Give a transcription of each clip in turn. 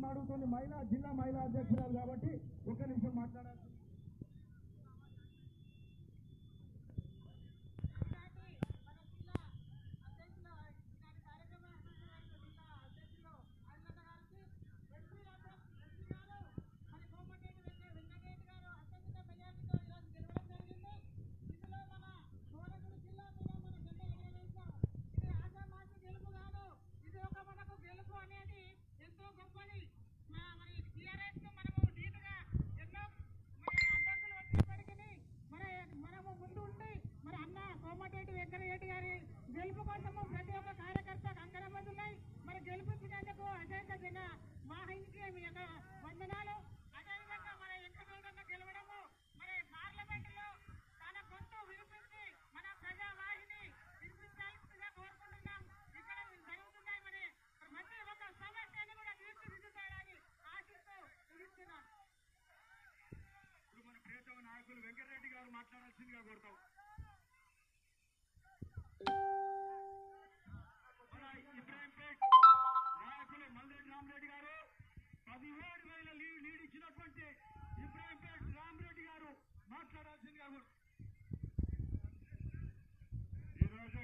అడుగుతుంది మహిళా జిల్లా మహిళా అధ్యక్షురాలు కాబట్టి ఒక నిమిషం మాట్లాడాలి మనము ముందు ఉండి మరి అన్న కోమటిరెడ్డి వెంకటరెడ్డి గారి గెలుపు కోసము ప్రతి ఒక్క కార్యకర్త కంకణబద్దు ఉన్నాయి మరి గెలిపించినందుకు అజేత జన వాహినికి మీ యొక్క వందనాలు అదేవిధంగా మన వెంకటరెడ్డి గెలవడము మరి పార్లమెంట్ లో తన గొంతు వినిపించి మన ప్రజావాహిని వినిపించాల్సిందిగా కోరుకుంటున్నాం ఇక్కడ జరుగుతున్నాయి మరి ప్రతి ఒక్క సమస్యను కూడా తీర్చిదిద్దుతారని ఆశిస్తూ ముగిస్తున్నాం ఇప్పుడు మన ప్రియతమ నాయకులు వెంకటరెడ్డి గారు మాట్లాడాల్సిందిగా కోరుతాం మన ఇబ్రాహింపేట్ నాయకులు మల్రెడ్డి రామరెడ్డి గారు పదిహేడు వేల లీడ్ లీడ్ ఇచ్చినటువంటి ఇబ్రాహింపేట్ రామరెడ్డి గారు మాట్లాడాల్సిందిగా కోరు- ఈరోజు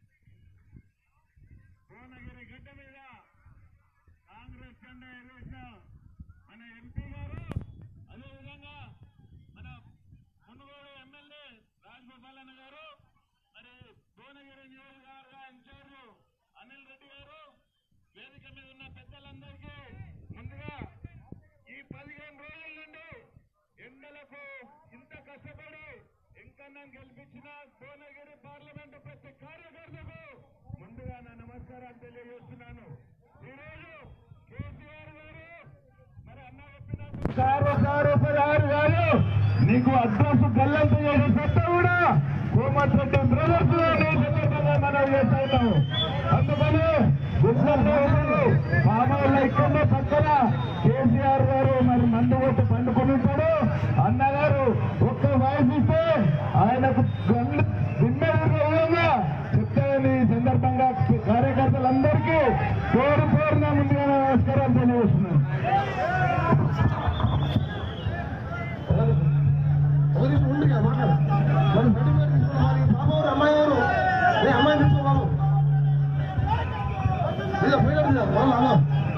భువనగిరి గడ్డ మీద కాంగ్రెస్ జెండా ఎగరేసిన మన ఎంపీ గారు అదేవిధంగా మన మునుగోడు ఎమ్మెల్యే రాజగోపాల్ అన్న గారు మరి భువనగిరి నియోజకవర్గ ఇన్ఛార్జ్ అనిల్ రెడ్డి గారు వేదిక మీద ఉన్న పెద్దలందరికీ ముందుగా ఈ పదిహేను రోజుల నుండి ఎండలకు ఇంత కష్టపడి ఇంకన్నా గెలిపించిన భువనగిరి పార్లమెంటు ప్రతి కార్యకర్తకు ముందుగా నా నమస్కారాలు తెలియజేస్తున్నాను ఈరోజు కేసీఆర్ గారు మరి అన్న చెప్పినట్టు కారు కారు పదహారు గారు నీకు అడ్రస్ గల్లంత చేసే చెత్త కూడా కోమటిరెడ్డి బ్రదర్స్ సందర్భంగా మనం చేస్తా ఉన్నాము అందుకని గుండెల్లో బాబాల ఇక్కడనే పక్కన కేసీఆర్ గారు మరి మందు కొట్టి పండుకొని ఉంటాడు అన్నగారు ఒక్క వాయిస్ ఇస్తే ఆయనకు విన్నగా చెప్తానని ఈ సందర్భంగా కార్యకర్తలందరికీ పేరు పేరున ముందుగా నమస్కారం తెలియజేస్తున్నాను ఒక నిమిషం ఉండు ఇక మాట్లాడు. మనం సర్టిఫికేట్ తీసుకున్నాం. మరి ఈ బాబు ఎవరు? అమ్మాయి ఎవరు? ఏ అమ్మాయి తీసుకో బాబు. ఇదిగో పోయినాడు ఇదిగో. వాళ్ళు అన్న.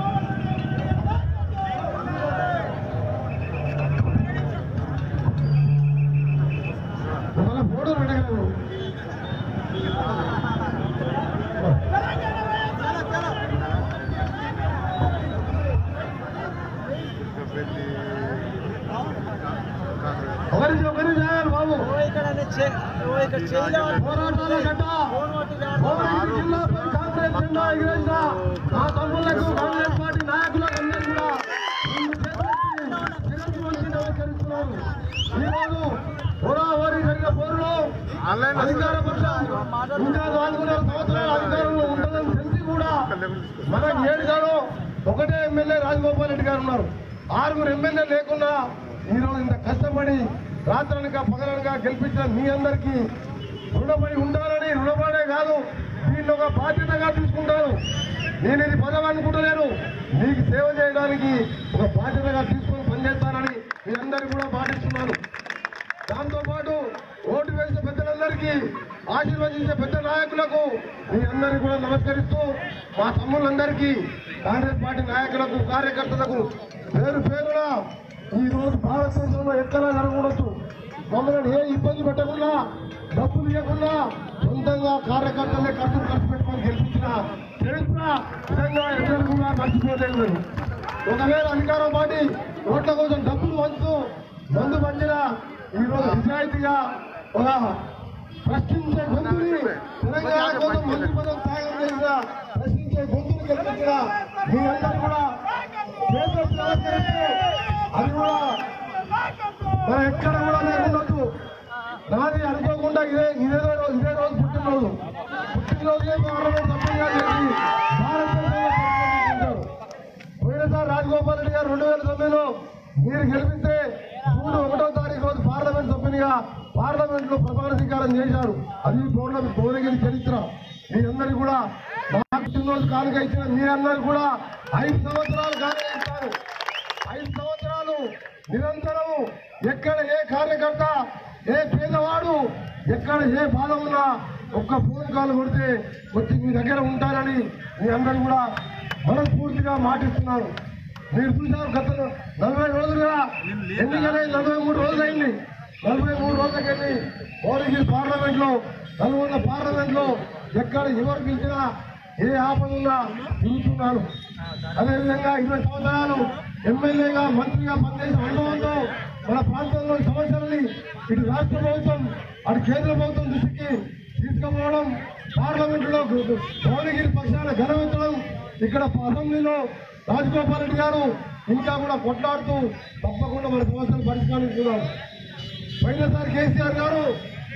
ఒకవేళ ఫోటో పెట్టగలరు ఒకరి ఒకరి చేయాలి బాబు పోరాటాల గడ్డ కోమటి జిల్లాపై కాంగ్రెస్ జెండా ఎగిరేసిన మా తమ్ముళ్లకు కాంగ్రెస్ పార్టీ నాయకులకు అందరూ కూడా రెండు చేతులెత్తి జగన్మోహన్ నమస్కరిస్తున్నారు ఈరోజు హోరాహోరీ జరిగిన పోరులో అధికార పక్షం ఇంకా నాలుగున్నర సంవత్సరాల అధికారంలో ఉంటుందని తెలిసి కూడా మన ఏడుగాలో ఒకటే ఎమ్మెల్యే రాజగోపాల్ రెడ్డి గారు ఉన్నారు ఆరుగురు ఎమ్మెల్యే లేకుండా ఈరోజు ఇంత కష్టపడి రాత్రనక పగలనగా గెలిపించిన మీ అందరికీ రుణపడి ఉండాలని రుణపడే కాదు దీన్ని ఒక బాధ్యతగా తీసుకుంటాను నేను ఇది పదవి అనుకుంటలేను మీకు సేవ చేయడానికి ఒక బాధ్యతగా తీసుకొని పనిచేస్తానని మీ అందరికీ కూడా పాటిస్తున్నాను దాంతో పాటు ఓటు వేసిన పెద్దలందరికీ ఆశీర్వదించే పెద్ద నాయకులకు మీ అందరికీ కూడా నమస్కరిస్తూ మా తమ్ముళ్ళందరికీ కాంగ్రెస్ పార్టీ నాయకులకు కార్యకర్తలకు పేరు పేరున ఈ రోజు భారతదేశంలో ఎక్కడ జరగకూడదు మమ్మల్ని ఏ ఇబ్బంది పెట్టకుండా డబ్బులు ఇవ్వకుండా సొంతంగా కార్యకర్తలే ఖర్చులు ఖర్చు పెట్టుకొని గెలిపించిన చరిత్ర నిజంగా ఎన్నడూ కూడా మర్చిపోలేదు మేము. ఒకవేళ అధికారం పార్టీ ఓట్ల కోసం డబ్బులు వంచు మందు పంచిన ఈ రోజు నిజాయితీగా ఒక ప్రశ్నించే గొంతుని తెలంగాణ కోసం మందు పదం త్యాగం చేసిన ప్రశ్నించే గొంతుని గెలిపించిన మీ అందరూ కూడా చేతులెత్తి నమస్కరిస్తూ అది కూడా మనం ఎక్కడ కూడా లేకుండొచ్చు నాది అనుకోకుండా ఇదే ఇదే రోజు ఇదే రోజు పుట్టినరోజు పుట్టినరోజే పార్లమెంట్ సభ్యులుగా చేసి భారతదేశంలో ప్రతినిధించారు. పోయినసారి రాజగోపాల్ రెడ్డి గారు రెండు వేల తొమ్మిదిలో మీరు గెలిపిస్తే జూన్ ఒకటో తారీఖు రోజు పార్లమెంట్ సభ్యునిగా పార్లమెంట్ లో ప్రమాణ స్వీకారం చేశారు అది పూర్ణ భువనగిరి చరిత్ర మీ అందరికీ కూడా మా పుట్టినరోజు కానుక ఇచ్చిన మీ అందరు కూడా ఐదు సంవత్సరాలు కానుక ఇస్తారు ఐదు సంవత్సరాలు నిరంతరం ఎక్కడ ఏ కార్యకర్త ఏ పేదవాడు ఎక్కడ ఏ బాధ ఉన్నా ఒక్క ఫోన్ కాల్ కొడితే వచ్చి మీ దగ్గర ఉంటారని మీ అందరూ కూడా మనస్ఫూర్తిగా మాటిస్తున్నాను మీరు చూసారు గత నలభై రోజులుగా ఎన్నికలై నలభై మూడు రోజులైంది నలభై మూడు రోజులకెళ్ళి ఓడిగిరి పార్లమెంట్ లో నల్గొండ పార్లమెంట్ లో ఎక్కడ ఎవరు పిలిచినా ఏ ఆపదున్నా తిరుగుతున్నాను అదేవిధంగా ఇరవై సంవత్సరాలు ఎమ్మెల్యేగా మంత్రిగా పనిచేసిన అనుభవంతో మన ప్రాంతంలో సమస్యలని ఇటు రాష్ట్ర ప్రభుత్వం అటు కేంద్ర ప్రభుత్వం దృష్టికి తీసుకుపోవడం పార్లమెంట్ లో భువనగిరి పక్షాన ఘనవెత్తడం ఇక్కడ అసెంబ్లీలో రాజగోపాల్ రెడ్డి గారు ఇంకా కూడా కొట్లాడుతూ తప్పకుండా మన సమస్యలు పరిష్కరించుకున్నాం పోయినసారి కేసీఆర్ గారు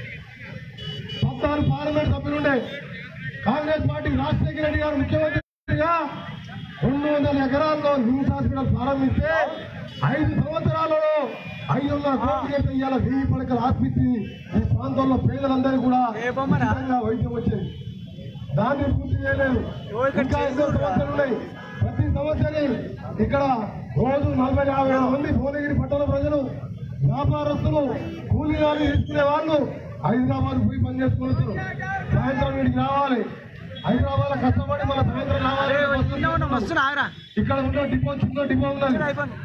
పద్నాలుగు పార్లమెంట్ సభ్యులుండే కాంగ్రెస్ పార్టీ రాజశేఖర రెడ్డి గారు ముఖ్యమంత్రిగా రెండు వందల ఎకరాల్లో నిమ్స్ హాస్పిటల్ ప్రారంభిస్తే ఐదు సంవత్సరాలలో ఐదు వందల కోట్లు చేస్తే ఇవాళ వెయ్యి పడకల ఆసుపత్రి ఈ ప్రాంతంలో పేదలందరికీ కూడా ఉచితంగా వైద్యం వచ్చింది దాన్ని పూర్తి చేయలేదు ఇంకా ఎన్నో సమస్యలు ఉన్నాయి ప్రతి సమస్యని ఇక్కడ రోజు నలభై యాభై వేల మంది భువనగిరి పట్టణ ప్రజలు వ్యాపారస్తులు కూలీగాలు తీసుకునే వాళ్ళు హైదరాబాద్ పోయి పని చేసుకుని వచ్చారు సాయంత్రం వీడికి రావాలి హైదరాబాద్ లో కష్టపడి మన సాయంత్రం రావాలి వస్తున్నా ఆగరా ఇక్కడ ఉన్న డిపో చిన్న డిపో ఉన్నది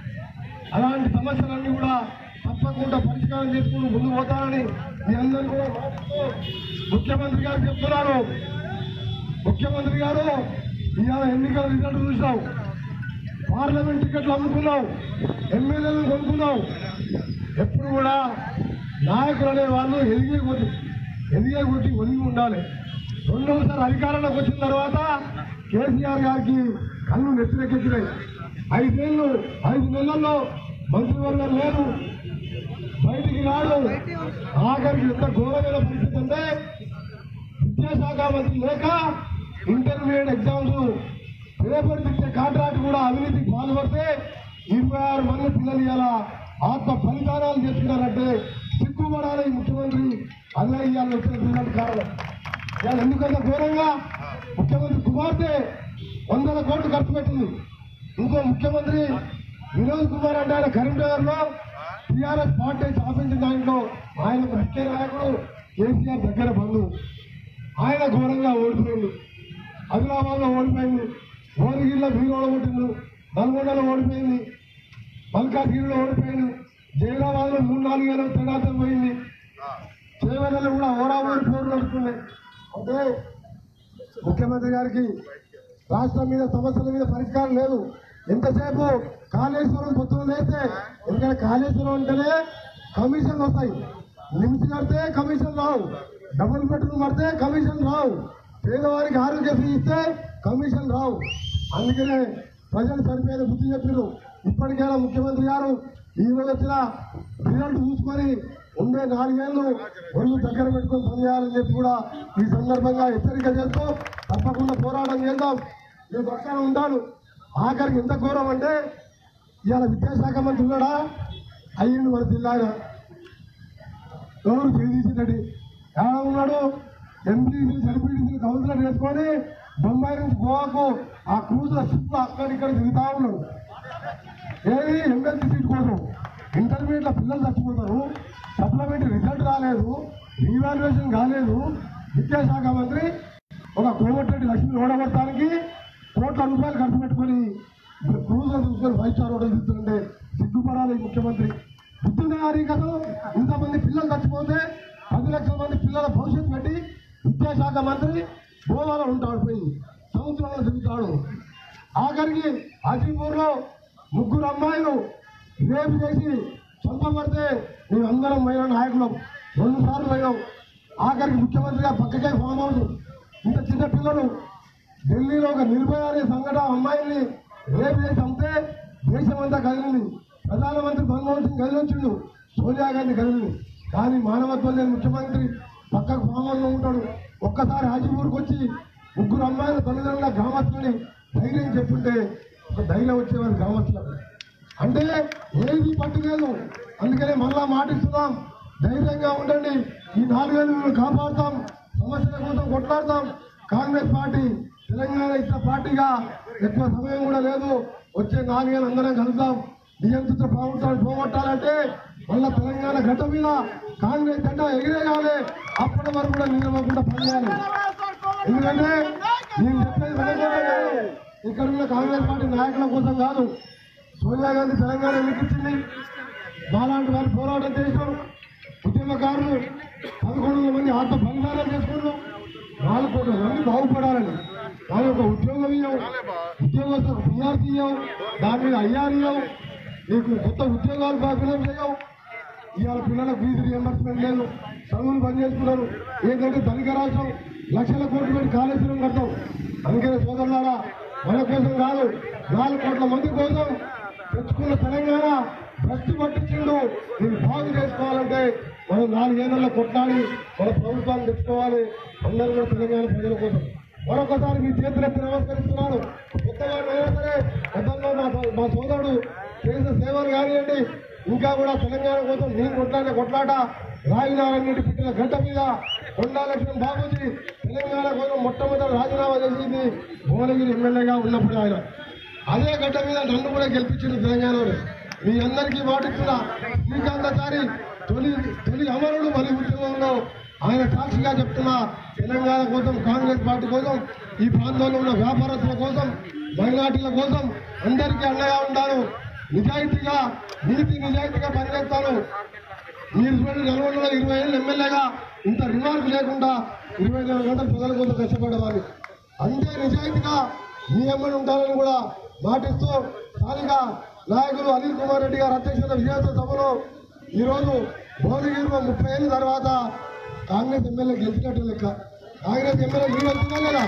అలాంటి సమస్యలన్నీ కూడా తప్పకుండా పరిష్కారం చేసుకుని ముందు పోతానని మీ అందరూ కూడా మాటిస్తూ ముఖ్యమంత్రి గారు చెప్తున్నారు ముఖ్యమంత్రి గారు ఇవాళ ఎన్నికల రిజల్ట్ చూసాం పార్లమెంట్ టికెట్లు అమ్ముకున్నావు ఎమ్మెల్యేలను కొనుక్కున్నావు ఎప్పుడు కూడా నాయకులు అనే వాళ్ళు ఎదిగే కొద్ది ఎదిగే కొద్ది ఒదిగి ఉండాలి రెండవసారి అధికారంలోకి వచ్చిన తర్వాత కేసీఆర్ గారికి కళ్ళు నెత్తిరెక్కించినాయి ఐదేళ్ళు ఐదు నెలల్లో మంత్రివర్గం లేదు బయటికి రాడు ఆఖరికి ఎంత ఘోరమైన పరిస్థితి అంటే విద్యాశాఖ మంత్రి లేక ఇంటర్మీడియట్ ఎగ్జామ్స్ పేపర్ ఇచ్చే కాంట్రాక్ట్ కూడా అవినీతికి పాల్పడితే ఇరవై ఆరు మంది పిల్లలు ఇలా ఆత్మ ఫలితానాలు చేసుకున్నారంటే సిగ్గుపడాలి ఈ ముఖ్యమంత్రి అదే ఇవాళ వచ్చిన రిజల్ట్ కారణం ఇవాళ ఎందుకంత ఘోరంగా ముఖ్యమంత్రి కుమార్తె వందల కోట్లు ఖర్చు పెట్టింది ఇంకో ముఖ్యమంత్రి వినోద్ కుమార్ అంటే ఆయన కరీంనగర్ లో టీఆర్ఎస్ పార్టీ స్థాపించిన దాంట్లో ఆయన ముఖ్య నాయకుడు కేసీఆర్ దగ్గర బంధువు ఆయన ఘోరంగా ఓడిపోయింది ఆదిలాబాద్ లో ఓడిపోయింది భువనగిరిలో మీరు ఓడగొట్టిండు నల్గొండలో ఓడిపోయింది మల్కాజ్గిరిలో ఓడిపోయింది జైరాబాద్ లో మూడు నాలుగు వేల తేడాతో పోయింది చేవలలో కూడా ఓరావూరి పోరు నడుస్తుంది అంటే ముఖ్యమంత్రి గారికి రాష్ట్రం మీద సమస్యల మీద పరిష్కారం లేదు ఎంతసేపు కాళేశ్వరం పొత్తులు లేస్తే ఎందుకంటే కాళేశ్వరం అంటేనే కమిషన్లు వస్తాయి నిమిషం కడితే కమిషన్ రావు డబుల్ బెడ్రూమ్ కడితే కమిషన్ రావు పేదవారికి ఆరోగ్యశ్రీ ఇస్తే కమిషన్ రావు అందుకనే ప్రజలు సరిపోయిన బుద్ధి చెప్పారు ఇప్పటికైనా ముఖ్యమంత్రి గారు ఈ రోజు వచ్చిన రిజల్ట్ చూసుకొని ఉండే నాలుగేళ్లు ఒళ్ళు దగ్గర పెట్టుకొని పనిచేయాలని చెప్పి కూడా ఈ సందర్భంగా హెచ్చరిక చేస్తూ తప్పకుండా పోరాటం చేద్దాం నేను పక్కన ఉంటాను ఆఖరికి ఎంత ఘోరం అంటే ఇవాళ విద్యాశాఖ మంత్రి ఉన్నాడా అయ్యిండు మన జిల్లాగా ఎవరు జగదీశ్ రెడ్డి ఎలా ఉన్నాడు ఎంపీసీ జడ్పీటీసీ కౌన్సిలర్ చేసుకొని బొంబాయి నుంచి గోవాకు ఆ క్రూజ్ల షిప్ అక్కడిక్కడ తిరుగుతా ఉన్నాడు ఏది ఎమ్మెల్సీ సీట్ కోసం ఇంటర్మీడియట్ లో పిల్లలు చచ్చిపోతారు సప్లిమెంటరీ రిజల్ట్ రాలేదు రీవాల్యుయేషన్ కాలేదు విద్యాశాఖ మంత్రి ఒక కోమటిరెడ్డి లక్ష్మి ఓడగొట్టడానికి కోట్ల రూపాయలు ఖర్చు పెట్టుకొని క్రూజర్ చూసుకొని ఫైవ్ స్టార్ హోటల్ ఇస్తుంటే సిగ్గుపడాలి ఈ ముఖ్యమంత్రి బుద్ధునారి కథ ఇంతమంది పిల్లలు చచ్చిపోతే పది లక్షల మంది పిల్లల భవిష్యత్తు పెట్టి విద్యాశాఖ మంత్రి గోవాలో ఉంటాడు పోయి సముద్రంలో తిరుగుతాడు ఆఖరికి అజీపూర్లో ముగ్గురు అమ్మాయిలు రేపు చేసి చంపబడితే మేమందరం పోయిన నాయకులం రెండు సార్లు పోయినాం ఆఖరికి ముఖ్యమంత్రిగా పక్కకే ఫామ్ హౌస్ ఇంత చిన్న పిల్లలు ఢిల్లీలో ఒక నిర్భయ అనే సంఘటన అమ్మాయిల్ని రేపు చేసి చంపితే దేశమంతా కదిలింది ప్రధానమంత్రి మన్మోహన్ సింగ్ కదిలొచ్చిండు సోనియా గాంధీ కదిలింది కానీ మానవత్వం లేని ముఖ్యమంత్రి పక్కకు ఫామ్ హౌస్లో ఉంటాడు ఒక్కసారి హాజీపూర్కి వచ్చి ముగ్గురు అమ్మాయిల తల్లిదండ్రుల గ్రామస్తులని ధైర్యం చెప్పుంటే ఒక ధైర్యం వచ్చేవారు గ్రామస్తులకు అంటే ఏది పట్టులేదు అందుకనే మళ్ళా మాటిస్తున్నాం ధైర్యంగా ఉండండి ఈ నాలుగేళ్ళు మేము కాపాడుతాం సమస్యల కోసం కొట్లాడతాం కాంగ్రెస్ పార్టీ తెలంగాణ ఇచ్చిన పార్టీగా ఎక్కువ సమయం కూడా లేదు వచ్చే నాలుగేళ్ళు అందరం కలుద్దాం నియంత్రిత ప్రభుత్వాన్ని పోగొట్టాలంటే మళ్ళా తెలంగాణ గడ్డ మీద కాంగ్రెస్ జెండా ఎగిరేయాలి అప్పటి వరకు కూడా నిలవకుండా పనిచేయాలి ఎందుకంటే నేను చెప్పేది తెలంగాణ ఇక్కడ ఉన్న కాంగ్రెస్ పార్టీ నాయకుల కోసం కాదు సోనియా గాంధీ తెలంగాణ ఎన్నికిచ్చింది మాలాంటి వారు పోరాటం చేసాం ఉద్యమకారులు పదకొండు వందల మంది ఆత్మ బలిదానం చేసుకున్నాం నాలుగు కోట్ల మంది బాగుపడాలని దాని ఒక ఉద్యోగం ఇవ్వం ఉద్యోగస్తులకు పిఆర్సీ ఇవ్వం దాని మీద ఐఆర్ ఇవ్వం నీకు కొత్త ఉద్యోగాలు బాగా చేయవు ఇవాళ పిల్లలకు ఫీజు రియంబర్స్మెంట్ లేదు చదువులు బంద్ చేసుకున్నారు ఏంటంటే ధనిక రాష్ట్రం లక్షల కోట్లు పెట్టి కాళేశ్వరం కడతాం అందుకనే సోదరులారా మన కోసం కాదు నాలుగు కోట్ల మంది కోసం తెచ్చుకున్న తెలంగాణ భ్రష్టు పట్టించిండు దీన్ని బాగు చేసుకోవాలంటే మనం నాలుగేళ్లలో కొట్లాడి మన ప్రభుత్వాన్ని తెచ్చుకోవాలి అందరూ కూడా తెలంగాణ ప్రజల కోసం మరొకసారి మీ చేతులెత్తి నమస్కరిస్తున్నాను కొత్తగా అయినా సరే గతంలో మా మా సోదరుడు చేసిన సేవలు కానివ్వండి ఇంకా కూడా తెలంగాణ కోసం నేను కొట్లాడిన కొట్లాట రాజీనారాయణ పుట్టిన గడ్డ మీద కొండా లక్ష్మణ్ బాబుజీ తెలంగాణ కోసం మొట్టమొదటి రాజీనామా చేసింది భువనగిరి ఎమ్మెల్యేగా ఉన్నప్పుడు ఆయన అదే గడ్డ మీద నన్ను కూడా గెలిపించింది తెలంగాణలో మీ అందరికీ మాటిస్తున్నా శ్రీకాంతాచారి తొలి తొలి అమరుడు మలి ఉద్యమంలో ఆయన సాక్షిగా చెప్తున్నా తెలంగాణ కోసం కాంగ్రెస్ పార్టీ కోసం ఈ ప్రాంతంలో ఉన్న వ్యాపారస్తుల కోసం మైనార్టీల కోసం అందరికీ అండగా ఉంటాను నిజాయితీగా నీతి నిజాయితీగా పనిచేస్తాను మీరు చూడండి నల్గొండలో ఇరవై ఏళ్ళు ఎమ్మెల్యేగా ఇంత రిమార్క్ లేకుండా ఇరవై నాలుగు గంటలు ప్రజల కోసం కష్టపడేవాడిని అంతే నిజాయితీగా మీ ఎమ్మడి ఉంటారని కూడా మాటిస్తూ స్థానిక నాయకులు అనిల్ కుమార్ రెడ్డి గారు అధ్యక్షత విజయోత్సవ సభలో ఈరోజు భువనగిరిలో ముప్పై ఏళ్ళ తర్వాత కాంగ్రెస్ ఎమ్మెల్యే గెలిచినట్టు లెక్క కాంగ్రెస్ ఎమ్మెల్యే మీరు వచ్చిందా లేదా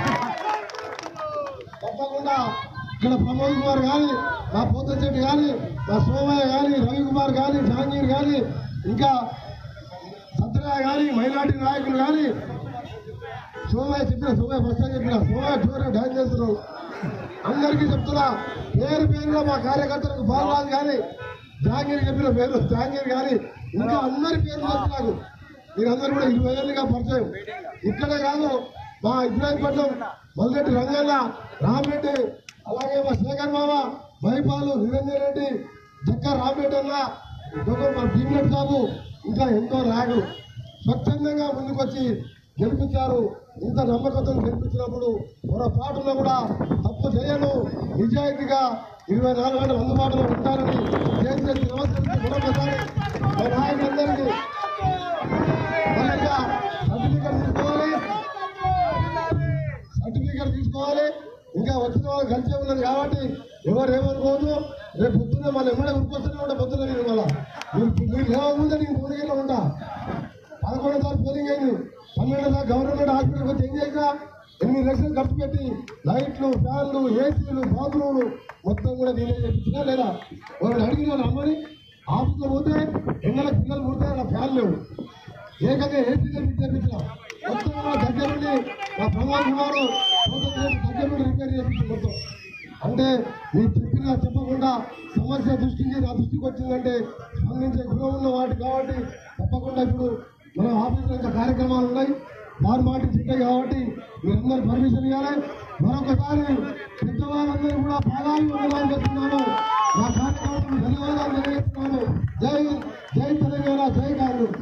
తప్పకుండా ఇక్కడ ప్రమోద్ కుమార్ కానీ మా పోతచెట్టి కానీ మా సోమయ్య కానీ రవికుమార్ కానీ జహాంగీర్ కానీ ఇంకా సత్యరాయ కానీ మైనార్టీ నాయకులు కానీ సోమయ్య చెప్పిన సోమయ్య ఫస్ట్ చెప్పిన సోమయ్య జోరే డ్యాన్స్ చేస్తున్నావు అందరికీ చెప్తున్నా పేరు పేరులో మా కార్యకర్తలకు బాలరాజు కానీ జహాంగీర్ చెప్పిన పేరు జహాంగీర్ కానీ ఇంకా అందరి పేర్లు తెలుసు నాకు మీరందరూ కూడా ఇరవై ఏళ్ళుగా పరిచయం ఇక్కడే కాదు మా ఇబ్రాహీంపట్నం మల్లెడ్డి రంగన్న రామరెడ్డి అలాగే మా శేఖర్ మామ మైపాలు నిరంజన్ రెడ్డి జక్క రామరెడ్డి అన్న ఇంకొక మా భీమరెడ్డి సాబు ఇంకా ఎంతో నాయకులు స్వచ్ఛందంగా ముందుకొచ్చి గెలిపించారు ఇంత నమ్మకంతో గెలిపించినప్పుడు పొరపాటులో కూడా తప్పు చేయను నిజాయితీగా ఇరవై నాలుగు గంటలు అందుబాటులో ఉంటారని చేసే నమస్కరించి మరొకసారి మా నాయకులందరికీ మళ్ళీ సర్టిఫికెట్ తీసుకోవాలి సర్టిఫికెట్ తీసుకోవాలి ఇంకా వచ్చిన వాళ్ళు కలిసే ఉన్నది కాబట్టి ఎవరు ఏమనుకోవద్దు రేపు పొద్దున్న మళ్ళీ ఎమ్మడే ఉరికొస్తూనే ఉంటా పొద్దున్న నేను మళ్ళా మీరు మీరు లేవకముందే నేను పొదిగిలో ఉంటా పదకొండు సార్లు పోలింగ్ అయింది పన్నెండు సార్లు గవర్నమెంట్ హాస్పిటల్కి వచ్చి ఏం చేసినా ఎనిమిది లక్షలు ఖర్చు పెట్టి లైట్లు ఫ్యాన్లు ఏసీలు బాత్రూమ్లు మొత్తం కూడా నేనే చేయించినా లేదా వాళ్ళు అడిగిన అమ్మని ఆఫీస్లో పోతే ఎండల పిల్లలు పుడితే అలా ఫ్యాన్ లేవు ఏకంగా ఏసీ తెప్పించి తెప్పించిన మొత్తం కూడా దగ్గర నుండి మా ప్రమాద్ కుమార్ దగ్గర నుండి రిపేర్ చేపించి మొత్తం అంటే మీరు చెప్పినా చెప్పకుండా సమస్య దృష్టికి నా దృష్టికి వచ్చిందంటే స్పందించే గుణం ఉన్న వాటి కాబట్టి తప్పకుండా ఇప్పుడు మన ఆఫీసులో ఇంకా కార్యక్రమాలు ఉన్నాయి వారి మాట ఉంటాయి కాబట్టి మీరందరూ పర్మిషన్ ఇవ్వాలి మరొకసారి పెద్దవాళ్ళందరూ కూడా పాదాలు వందనాలు చెప్తున్నాను నా కార్యక్రమం ధన్యవాదాలు తెలియజేస్తున్నాను జై జై తెలంగాణ జై కాంగ్రెస్